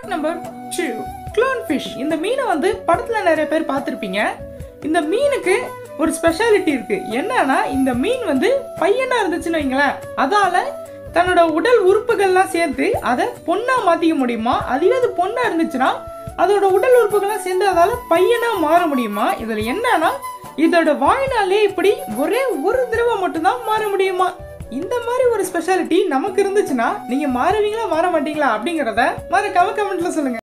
number two clone fish இந்த மீனை வந்து படத்தில் நிறைய பேர் பார்த்துருப்பீங்க இந்த மீனுக்கு ஒரு ஸ்பெஷாலிட்டி இருக்கு என்னன்னா இந்த மீன் வந்து பையனா இருந்துச்சுன்னு வைங்களேன் அதால தன்னோட உடல் உறுப்புகள்லாம் சேர்த்து அதை பொண்ணா மாத்திக்க முடியுமா அதுவே அது பொண்ணா இருந்துச்சுன்னா அதோட உடல் உறுப்புகள்லாம் சேர்ந்து அதால பையனா மாற முடியுமா இதுல என்னன்னா இதோட வாழ்நாளே இப்படி ஒரே ஒரு தடவை மட்டும்தான் மாற முடியுமா இந்த மாதிரி ஒரு ஸ்பெஷாலிட்டி நமக்கு இருந்துச்சுன்னா நீங்க மாறுவீங்களா மாற மாட்டீங்களா அப்படிங்கறத மறக்காம கமெண்ட்ல சொல்லுங்க